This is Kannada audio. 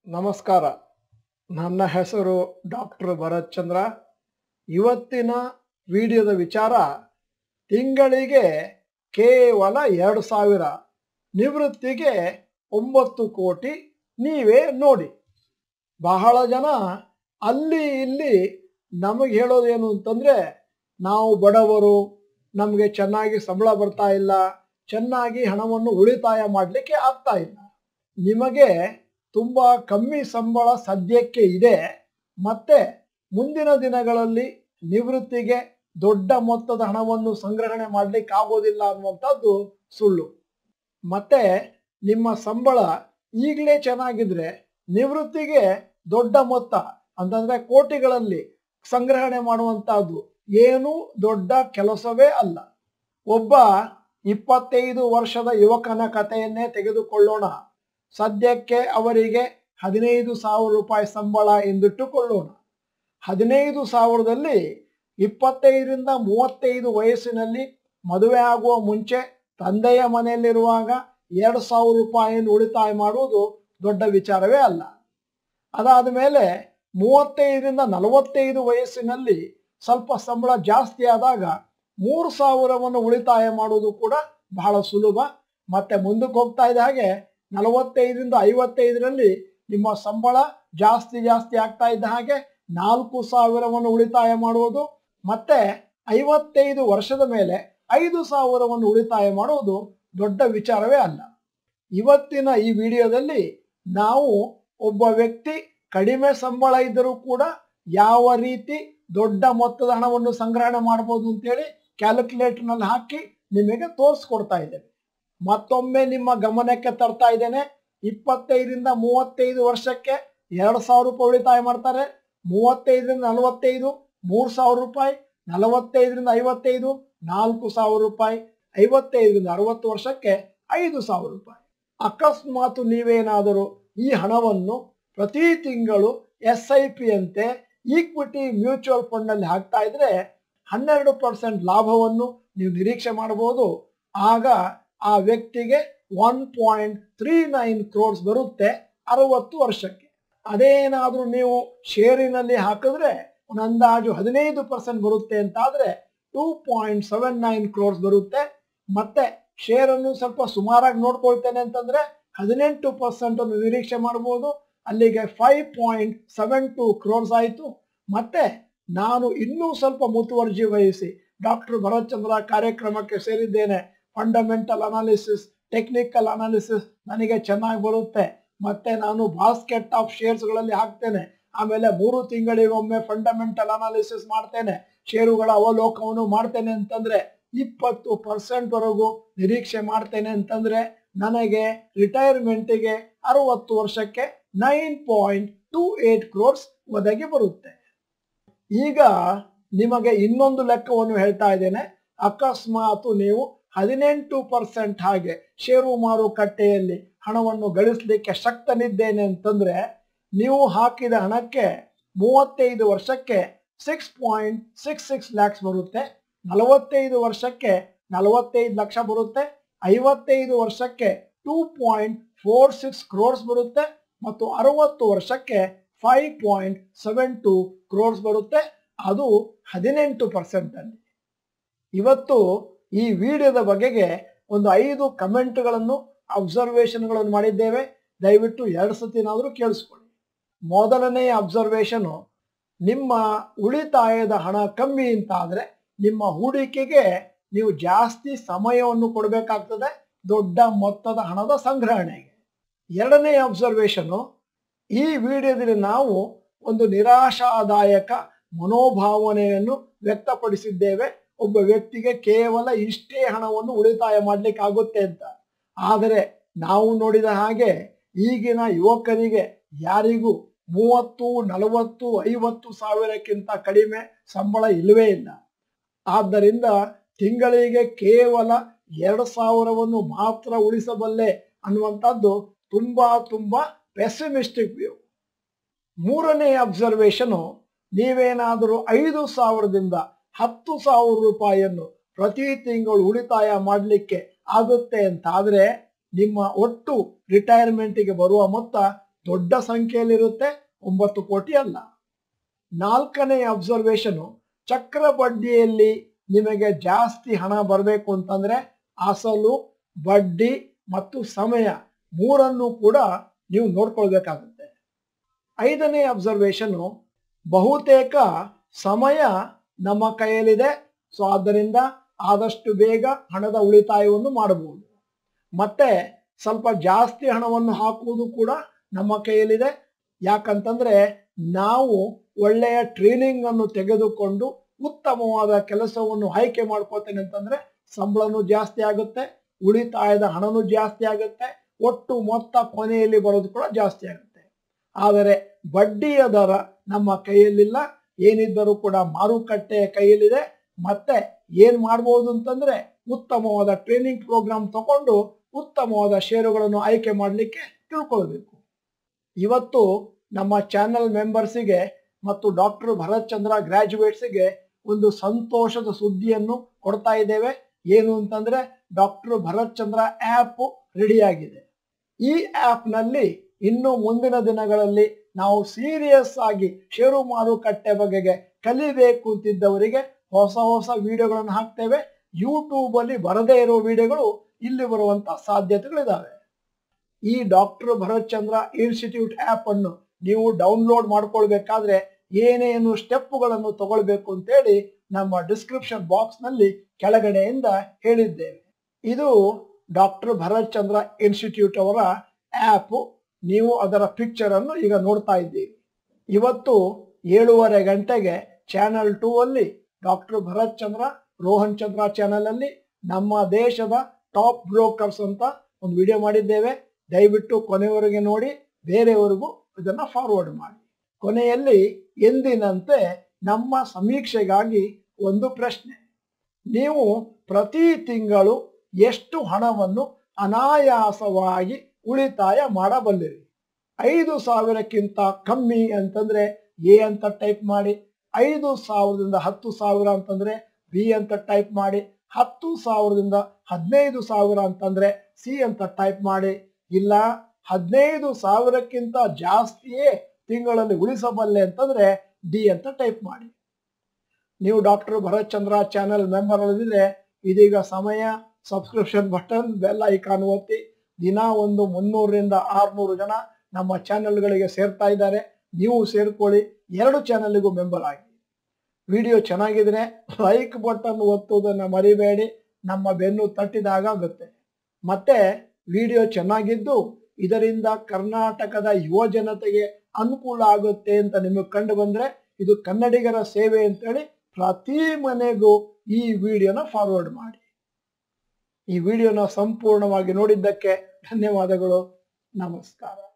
ನಮಸ್ಕಾರ ನನ್ನ ಹೆಸರು ಡಾಕ್ಟರ್ ಭರತ್ ಚಂದ್ರ ಇವತ್ತಿನ ವಿಡಿಯೋದ ವಿಚಾರ ತಿಂಗಳಿಗೆ ಕೇವಲ ಎರಡು ಸಾವಿರ ನಿವೃತ್ತಿಗೆ ಒಂಬತ್ತು ಕೋಟಿ ನೀವೇ ನೋಡಿ ಬಹಳ ಜನ ಅಲ್ಲಿ ಇಲ್ಲಿ ನಮಗೆ ಹೇಳೋದೇನು ಅಂತಂದ್ರೆ ನಾವು ಬಡವರು ನಮಗೆ ಚೆನ್ನಾಗಿ ಸಂಬಳ ಬರ್ತಾ ಇಲ್ಲ ಚೆನ್ನಾಗಿ ಹಣವನ್ನು ಉಳಿತಾಯ ಮಾಡಲಿಕ್ಕೆ ಆಗ್ತಾ ಇಲ್ಲ ನಿಮಗೆ ತುಂಬಾ ಕಮ್ಮಿ ಸಂಬಳ ಸದ್ಯಕ್ಕೆ ಇದೆ ಮತ್ತೆ ಮುಂದಿನ ದಿನಗಳಲ್ಲಿ ನಿವೃತ್ತಿಗೆ ದೊಡ್ಡ ಮೊತ್ತದ ಹಣವನ್ನು ಸಂಗ್ರಹಣೆ ಮಾಡ್ಲಿಕ್ಕೆ ಆಗೋದಿಲ್ಲ ಅನ್ನುವಂಥದ್ದು ಸುಳ್ಳು ಮತ್ತೆ ನಿಮ್ಮ ಸಂಬಳ ಈಗಲೇ ಚೆನ್ನಾಗಿದ್ರೆ ನಿವೃತ್ತಿಗೆ ದೊಡ್ಡ ಮೊತ್ತ ಅಂತಂದ್ರೆ ಕೋಟಿಗಳಲ್ಲಿ ಸಂಗ್ರಹಣೆ ಮಾಡುವಂತಹದ್ದು ಏನು ದೊಡ್ಡ ಕೆಲಸವೇ ಅಲ್ಲ ಒಬ್ಬ ಇಪ್ಪತ್ತೈದು ವರ್ಷದ ಯುವಕನ ಕಥೆಯನ್ನೇ ತೆಗೆದುಕೊಳ್ಳೋಣ ಸದ್ಯಕ್ಕೆ ಅವರಿಗೆ ಹದಿನೈದು ಸಾವಿರ ರೂಪಾಯಿ ಸಂಬಳ ಎಂದಿಟ್ಟುಕೊಳ್ಳೋಣ ಹದಿನೈದು ಸಾವಿರದಲ್ಲಿ ಇಪ್ಪತ್ತೈದರಿಂದ ಮೂವತ್ತೈದು ವಯಸ್ಸಿನಲ್ಲಿ ಮದುವೆ ಆಗುವ ಮುಂಚೆ ತಂದೆಯ ಮನೆಯಲ್ಲಿರುವಾಗ ಎರಡು ಸಾವಿರ ರೂಪಾಯಿಯನ್ನು ಉಳಿತಾಯ ಮಾಡುವುದು ದೊಡ್ಡ ವಿಚಾರವೇ ಅಲ್ಲ ಅದಾದ ಮೇಲೆ ಮೂವತ್ತೈದರಿಂದ ನಲವತ್ತೈದು ವಯಸ್ಸಿನಲ್ಲಿ ಸ್ವಲ್ಪ ಸಂಬಳ ಜಾಸ್ತಿ ಆದಾಗ ಮೂರು ಸಾವಿರವನ್ನು ಉಳಿತಾಯ ಮಾಡುವುದು ಕೂಡ ಬಹಳ ಸುಲಭ ಮತ್ತೆ ಮುಂದಕ್ಕೆ ಹೋಗ್ತಾ ಇದ್ದ ಹಾಗೆ ನಲವತ್ತೈದರಿಂದ ಐವತ್ತೈದರಲ್ಲಿ ನಿಮ್ಮ ಸಂಬಳ ಜಾಸ್ತಿ ಜಾಸ್ತಿ ಆಗ್ತಾ ಇದ್ದ ಹಾಗೆ ನಾಲ್ಕು ಸಾವಿರವನ್ನು ಉಳಿತಾಯ ಮಾಡುವುದು ಮತ್ತೆ ಐವತ್ತೈದು ವರ್ಷದ ಮೇಲೆ ಐದು ಸಾವಿರವನ್ನು ಉಳಿತಾಯ ಮಾಡುವುದು ದೊಡ್ಡ ವಿಚಾರವೇ ಅಲ್ಲ ಇವತ್ತಿನ ಈ ವಿಡಿಯೋದಲ್ಲಿ ನಾವು ಒಬ್ಬ ವ್ಯಕ್ತಿ ಕಡಿಮೆ ಸಂಬಳ ಇದ್ದರೂ ಕೂಡ ಯಾವ ರೀತಿ ದೊಡ್ಡ ಮೊತ್ತದ ಹಣವನ್ನು ಸಂಗ್ರಹಣೆ ಮಾಡಬಹುದು ಅಂತೇಳಿ ಕ್ಯಾಲ್ಕುಲೇಟರ್ನಲ್ಲಿ ಹಾಕಿ ನಿಮಗೆ ತೋರಿಸ್ಕೊಡ್ತಾ ಇದ್ದೇವೆ ಮತ್ತೊಮ್ಮೆ ನಿಮ್ಮ ಗಮನಕ್ಕೆ ತರ್ತಾ ಇದ್ದೇನೆ ಇಪ್ಪತ್ತೈದರಿಂದ ಮೂವತ್ತೈದು ವರ್ಷಕ್ಕೆ ಎರಡು ಸಾವಿರ ರೂಪಾಯಿ ಉಳಿತಾಯ ಮಾಡ್ತಾರೆ ಮೂವತ್ತೈದರಿಂದ ನಲವತ್ತೈದು ಮೂರು ಸಾವಿರ ರೂಪಾಯಿ ನಲವತ್ತೈದರಿಂದ ಐವತ್ತೈದು ನಾಲ್ಕು ಸಾವಿರ ರೂಪಾಯಿ ಐವತ್ತೈದರಿಂದ ಅರವತ್ತು ವರ್ಷಕ್ಕೆ ಐದು ಸಾವಿರ ರೂಪಾಯಿ ಅಕಸ್ಮಾತ್ ನೀವೇನಾದರೂ ಈ ಹಣವನ್ನು ಪ್ರತಿ ತಿಂಗಳು ಎಸ್ ಐ ಪಿ ಅಂತೆ ಈಕ್ವಿಟಿ ಮ್ಯೂಚುವಲ್ ಫಂಡ್ ನಲ್ಲಿ ಹಾಕ್ತಾ ಇದ್ರೆ ಹನ್ನೆರಡು ಪರ್ಸೆಂಟ್ ಲಾಭವನ್ನು ನೀವು ನಿರೀಕ್ಷೆ ಮಾಡಬಹುದು ಆಗ ಆ ವ್ಯಕ್ತಿಗೆ one point three nine crores ಬರುತ್ತೆ ಅರವತ್ತು ವರ್ಷಕ್ಕೆ ಅದೇನಾದ್ರೂ ನೀವು ಶೇರಿನಲ್ಲಿ ಹಾಕಿದ್ರೆ ಒಂದು ಅಂದಾಜು ಹದಿನೈದು ಪರ್ಸೆಂಟ್ ಬರುತ್ತೆ ಅಂತ ಆದ್ರೆ two point seven nine crores ಬರುತ್ತೆ ಮತ್ತೆ ಶೇರ್ ಅನ್ನು ಸ್ವಲ್ಪ ಸುಮಾರಾಗಿ ನೋಡ್ಕೊಳ್ತೇನೆ ಅಂತಂದ್ರೆ ಹದಿನೆಂಟು ಪರ್ಸೆಂಟ್ ಅನ್ನು ನಿರೀಕ್ಷೆ ಮಾಡಬಹುದು ಅಲ್ಲಿಗೆ five point seven two crores ಆಯಿತು ಮತ್ತೆ ನಾನು ಇನ್ನೂ ಸ್ವಲ್ಪ ಮುತುವರ್ಜಿ ವಹಿಸಿ ಡಾಕ್ಟರ್ ಭರತ್ ಚಂದ್ರ ಕಾರ್ಯಕ್ರಮಕ್ಕೆ ಸೇರಿದ್ದೇನೆ ಫಂಡಮೆಂಟಲ್ ಅನಾಲಿಸಿಸ್ ಟೆಕ್ನಿಕಲ್ ಅನಾಲಿಸಿಸ್ ನನಗೆ ಚೆನ್ನಾಗಿ ಬರುತ್ತೆ ಮತ್ತೆ ನಾನು ಬಾಸ್ಕೆಟ್ ಆಫ್ ಶೇರ್ಸ್ಗಳಲ್ಲಿ ಹಾಕ್ತೇನೆ ಆಮೇಲೆ ಮೂರು ತಿಂಗಳಿಗೊಮ್ಮೆ ಫಂಡಮೆಂಟಲ್ ಅನಾಲಿಸಿಸ್ ಮಾಡ್ತೇನೆ ಷೇರುಗಳ ಅವಲೋಕವನ್ನು ಮಾಡ್ತೇನೆ ಅಂತಂದ್ರೆ ಇಪ್ಪತ್ತು ಪರ್ಸೆಂಟ್ ವರೆಗೂ ನಿರೀಕ್ಷೆ ಮಾಡ್ತೇನೆ ಅಂತಂದ್ರೆ ನನಗೆ ರಿಟೈರ್ಮೆಂಟಿಗೆ ಅರವತ್ತು ವರ್ಷಕ್ಕೆ nine point two eight crores ಒದಗಿ ಬರುತ್ತೆ ಈಗ ನಿಮಗೆ ಇನ್ನೊಂದು ಲೆಕ್ಕವನ್ನು ಹೇಳ್ತಾ ಇದ್ದೇನೆ ಅಕಸ್ಮಾತ್ ನೀವು ಹದಿನೆಂಟು ಪರ್ಸೆಂಟ್ ಹಾಗೆ ಷೇರು ಮಾರುಕಟ್ಟೆಯಲ್ಲಿ ಹಣವನ್ನು ಗಳಿಸಲಿಕ್ಕೆ ಶಕ್ತನಿದ್ದೇನೆ ಅಂತಂದ್ರೆ ನೀವು ಹಾಕಿದ ಹಣಕ್ಕೆ ಮೂವತ್ತೈದು ವರ್ಷಕ್ಕೆ six point six six lakhs ಬರುತ್ತೆ ನಲವತ್ತೈದು ವರ್ಷಕ್ಕೆ ನಲವತ್ತೈದು ಲಕ್ಷ ಬರುತ್ತೆ ಐವತ್ತೈದು ವರ್ಷಕ್ಕೆ two point four six crores ಬರುತ್ತೆ ಮತ್ತು ಅರವತ್ತು ವರ್ಷಕ್ಕೆ five point seven two crores ಬರುತ್ತೆ ಅದು ಹದಿನೆಂಟು ಪರ್ಸೆಂಟ್ ಅಲ್ಲಿ ಇವತ್ತು ಈ ವಿಡಿಯೋದ ಬಗೆಗೆ ಒಂದು ಐದು ಕಮೆಂಟ್ಗಳನ್ನು ಅಬ್ಸರ್ವೇಷನ್ಗಳನ್ನು ಮಾಡಿದ್ದೇವೆ ದಯವಿಟ್ಟು ಎರಡು ಸತಿನಾದರೂ ಕೇಳಿಸ್ಕೊಳ್ಳಿ ಮೊದಲನೆಯ ಅಬ್ಸರ್ವೇಷನ್ ನಿಮ್ಮ ಉಳಿತಾಯದ ಹಣ ಕಮ್ಮಿ ಅಂತ ಆದ್ರೆ ನಿಮ್ಮ ಹೂಡಿಕೆಗೆ ನೀವು ಜಾಸ್ತಿ ಸಮಯವನ್ನು ಕೊಡಬೇಕಾಗ್ತದೆ ದೊಡ್ಡ ಮೊತ್ತದ ಹಣದ ಸಂಗ್ರಹಣೆಗೆ ಎರಡನೇ ಅಬ್ಸರ್ವೇಷನ್ ಈ ವಿಡಿಯೋದಲ್ಲಿ ನಾವು ಒಂದು ನಿರಾಶಾದಾಯಕ ಮನೋಭಾವನೆಯನ್ನು ವ್ಯಕ್ತಪಡಿಸಿದ್ದೇವೆ ಒಬ್ಬ ವ್ಯಕ್ತಿಗೆ ಕೇವಲ ಇಷ್ಟೇ ಹಣವನ್ನು ಉಳಿತಾಯ ಮಾಡ್ಲಿಕ್ಕೆ ಆಗುತ್ತೆ ಅಂತ ಆದರೆ ನಾವು ನೋಡಿದ ಹಾಗೆ ಈಗಿನ ಯುವಕರಿಗೆ ಯಾರಿಗೂ ಮೂವತ್ತು ನಲವತ್ತು ಐವತ್ತು ಸಾವಿರಕ್ಕಿಂತ ಕಡಿಮೆ ಸಂಬಳ ಇಲ್ಲವೇ ಇಲ್ಲ ಆದ್ದರಿಂದ ತಿಂಗಳಿಗೆ ಕೇವಲ ಎರಡು ಸಾವಿರವನ್ನು ಮಾತ್ರ ಉಳಿಸಬಲ್ಲೆ ಅನ್ನುವಂಥದ್ದು ತುಂಬಾ ತುಂಬಾ ಪೆಸಿಮಿಸ್ಟಿಕ್ ವ್ಯೂ ಮೂರನೇ ಅಬ್ಸರ್ವೇಷನ್ ನೀವೇನಾದರೂ ಐದು ಸಾವಿರದಿಂದ ಹತ್ತು ಸಾವಿರ ರೂಪಾಯಿಯನ್ನು ಪ್ರತಿ ತಿಂಗಳು ಉಳಿತಾಯ ಮಾಡಲಿಕ್ಕೆ ಆಗುತ್ತೆ ಅಂತ ಆದ್ರೆ ನಿಮ್ಮ ಒಟ್ಟು ರಿಟೈರ್ಮೆಂಟಿಗೆ ಬರುವ ಮೊತ್ತ ದೊಡ್ಡ ಸಂಖ್ಯೆಯಲ್ಲಿರುತ್ತೆ ಒಂಬತ್ತು ಕೋಟಿ ಅಲ್ಲ ನಾಲ್ಕನೇ ಅಬ್ಸರ್ವೇಷನ್ ಚಕ್ರ ಬಡ್ಡಿಯಲ್ಲಿ ನಿಮಗೆ ಜಾಸ್ತಿ ಹಣ ಬರಬೇಕು ಅಂತಂದ್ರೆ ಅಸಲು ಬಡ್ಡಿ ಮತ್ತು ಸಮಯ ಮೂರನ್ನು ಕೂಡ ನೀವು ನೋಡ್ಕೊಳ್ಬೇಕಾಗುತ್ತೆ ಐದನೇ ಅಬ್ಸರ್ವೇಷನ್ ಬಹುತೇಕ ಸಮಯ ನಮ್ಮ ಕೈಯಲ್ಲಿದೆ ಸೊ ಆದ್ದರಿಂದ ಆದಷ್ಟು ಬೇಗ ಹಣದ ಉಳಿತಾಯವನ್ನು ಮಾಡಬಹುದು ಮತ್ತೆ ಸ್ವಲ್ಪ ಜಾಸ್ತಿ ಹಣವನ್ನು ಹಾಕುವುದು ಕೂಡ ನಮ್ಮ ಕೈಯಲ್ಲಿದೆ ಯಾಕಂತಂದ್ರೆ ನಾವು ಒಳ್ಳೆಯ ಟ್ರೈನಿಂಗ್ ಅನ್ನು ತೆಗೆದುಕೊಂಡು ಉತ್ತಮವಾದ ಕೆಲಸವನ್ನು ಆಯ್ಕೆ ಮಾಡ್ಕೋತೇನೆ ಅಂತಂದ್ರೆ ಸಂಬಳನೂ ಜಾಸ್ತಿ ಆಗುತ್ತೆ ಉಳಿತಾಯದ ಹಣನೂ ಜಾಸ್ತಿ ಆಗುತ್ತೆ ಒಟ್ಟು ಮೊತ್ತ ಕೊನೆಯಲ್ಲಿ ಬರೋದು ಕೂಡ ಜಾಸ್ತಿ ಆಗುತ್ತೆ ಆದರೆ ಬಡ್ಡಿಯ ದರ ನಮ್ಮ ಕೈಯಲ್ಲಿಲ್ಲ ಏನಿದ್ದರೂ ಕೂಡ ಮಾರುಕಟ್ಟೆಯ ಕೈಯಲ್ಲಿದೆ ಮತ್ತೆ ಏನ್ ಮಾಡ್ಬೋದು ಅಂತಂದ್ರೆ ಉತ್ತಮವಾದ ಟ್ರೈನಿಂಗ್ ಪ್ರೋಗ್ರಾಮ್ ತಗೊಂಡು ಉತ್ತಮವಾದ ಷೇರುಗಳನ್ನು ಆಯ್ಕೆ ಮಾಡಲಿಕ್ಕೆ ತಿಳ್ಕೊಳ್ಬೇಕು ಇವತ್ತು ನಮ್ಮ ಚಾನೆಲ್ ಮೆಂಬರ್ಸಿಗೆ ಮತ್ತು ಡಾಕ್ಟರ್ ಭರತ್ ಚಂದ್ರ ಗ್ರಾಜುಯೇಟ್ಸ್ಗೆ ಒಂದು ಸಂತೋಷದ ಸುದ್ದಿಯನ್ನು ಕೊಡ್ತಾ ಇದ್ದೇವೆ ಏನು ಅಂತಂದ್ರೆ ಡಾಕ್ಟರ್ ಭರತ್ ಚಂದ್ರ ಆ್ಯಪ್ ರೆಡಿಯಾಗಿದೆ ಈ ಆ್ಯಪ್ನಲ್ಲಿ ಇನ್ನು ಮುಂದಿನ ದಿನಗಳಲ್ಲಿ ನಾವು ಸೀರಿಯಸ್ ಆಗಿ ಷೇರು ಮಾರುಕಟ್ಟೆ ಬಗೆಗೆ ಕಲಿಬೇಕು ಅಂತಿದ್ದವರಿಗೆ ಹೊಸ ಹೊಸ ವಿಡಿಯೋಗಳನ್ನು ಹಾಕ್ತೇವೆ ಯೂಟ್ಯೂಬ್ ಅಲ್ಲಿ ಬರದೇ ಇರೋ ವಿಡಿಯೋಗಳು ಇಲ್ಲಿ ಬರುವಂತ ಸಾಧ್ಯತೆಗಳಿದಾವೆ ಈ doctor Bharat Chandra institute app ಅನ್ನು ನೀವು ಡೌನ್ಲೋಡ್ ಮಾಡ್ಕೊಳ್ಬೇಕಾದ್ರೆ ಏನೇನು ಸ್ಟೆಪ್ಗಳನ್ನು ತಗೊಳ್ಬೇಕು ಅಂತೇಳಿ ನಮ್ಮ ಡಿಸ್ಕ್ರಿಪ್ಷನ್ ಬಾಕ್ಸ್ ನಲ್ಲಿ ಕೆಳಗಡೆಯಿಂದ ಹೇಳಿದ್ದೇವೆ ಇದು ಡಾಕ್ಟರ್ ಭರತ್ ಚಂದ್ರ ಇನ್ಸ್ಟಿಟ್ಯೂಟ್ ಅವರ ಆ್ಯಪ್ ನೀವು ಅದರ ಪಿಕ್ಚರ್ ಅನ್ನು ಈಗ ನೋಡ್ತಾ ಇದ್ದೀರಿ ಇವತ್ತು ಏಳೂವರೆ ಗಂಟೆಗೆ ಚಾನಲ್ ಟೂ ಅಲ್ಲಿ ಡಾಕ್ಟರ್ ಭರತ್ ಚಂದ್ರ ರೋಹನ್ ಚಂದ್ರ ಚಾನಲ್ ಅಲ್ಲಿ ನಮ್ಮ ದೇಶದ ಟಾಪ್ ಬ್ರೋಕರ್ಸ್ ಅಂತ ಒಂದು ವಿಡಿಯೋ ಮಾಡಿದ್ದೇವೆ ದಯವಿಟ್ಟು ಕೊನೆವರೆಗೆ ನೋಡಿ ಬೇರೆಯವರಿಗೂ ಇದನ್ನ ಫಾರ್ವರ್ಡ್ ಮಾಡಿ ಕೊನೆಯಲ್ಲಿ ಎಂದಿನಂತೆ ನಮ್ಮ ಸಮೀಕ್ಷೆಗಾಗಿ ಒಂದು ಪ್ರಶ್ನೆ ನೀವು ಪ್ರತಿ ತಿಂಗಳು ಎಷ್ಟು ಹಣವನ್ನು ಅನಾಯಾಸವಾಗಿ ಉಳಿತಾಯ ಮಾಡಬಲ್ಲಿರಿ ಐದು ಸಾವಿರಕ್ಕಿಂತ ಕಮ್ಮಿ ಅಂತಂದ್ರೆ ಎ ಅಂತ ಟೈಪ್ ಮಾಡಿ ಐದು ಸಾವಿರದಿಂದ ಹತ್ತು ಸಾವಿರ ಅಂತಂದ್ರೆ ಬಿ ಅಂತ ಟೈಪ್ ಮಾಡಿ ಹತ್ತು ಸಾವಿರದಿಂದ ಹದಿನೈದು ಸಾವಿರ ಅಂತಂದ್ರೆ ಸಿ ಅಂತ ಟೈಪ್ ಮಾಡಿ ಇಲ್ಲ ಹದಿನೈದು ಸಾವಿರಕ್ಕಿಂತ ಜಾಸ್ತಿಯೇ ತಿಂಗಳಲ್ಲಿ ಉಳಿಸಬಲ್ಲೆ ಅಂತಂದ್ರೆ ಡಿ ಅಂತ ಟೈಪ್ ಮಾಡಿ ನೀವು doctor Bharat Chandra channel member ಅಲ್ಲಿದ್ರೆ ಇದೀಗ ಸಮಯ ಸಬ್ಸ್ಕ್ರಿಪ್ಷನ್ ಬಟನ್ ಬೆಲ್ ಐಕಾನ್ ಒತ್ತಿ ದಿನ ಒಂದು ಮುನ್ನೂರರಿಂದ ಆರ್ನೂರು ಜನ ನಮ್ಮ ಚಾನೆಲ್ಗಳಿಗೆ ಸೇರ್ತಾ ಇದ್ದಾರೆ ನೀವು ಸೇರ್ಕೊಳ್ಳಿ ಎರಡು ಚಾನೆಲ್ಗೂ ಮೆಂಬರ್ ಆಗಿ ವಿಡಿಯೋ ಚೆನ್ನಾಗಿದ್ರೆ ಲೈಕ್ ಬಟನ್ ಒತ್ತುವುದನ್ನು ಮರಿಬೇಡಿ ನಮ್ಮ ಬೆನ್ನು ತಟ್ಟಿದಾಗ ಆಗುತ್ತೆ ಮತ್ತೆ ವಿಡಿಯೋ ಚೆನ್ನಾಗಿದ್ದು ಇದರಿಂದ ಕರ್ನಾಟಕದ ಯುವ ಜನತೆಗೆ ಅನುಕೂಲ ಆಗುತ್ತೆ ಅಂತ ನಿಮಗೆ ಕಂಡು ಬಂದ್ರೆ ಇದು ಕನ್ನಡಿಗರ ಸೇವೆ ಅಂತೇಳಿ ಪ್ರತಿ ಮನೆಗೂ ಈ ವಿಡಿಯೋನ ಫಾರ್ವರ್ಡ್ ಮಾಡಿ ಈ ವಿಡಿಯೋನ ಸಂಪೂರ್ಣವಾಗಿ ನೋಡಿದ್ದಕ್ಕೆ ಧನ್ಯವಾದಗಳು ನಮಸ್ಕಾರ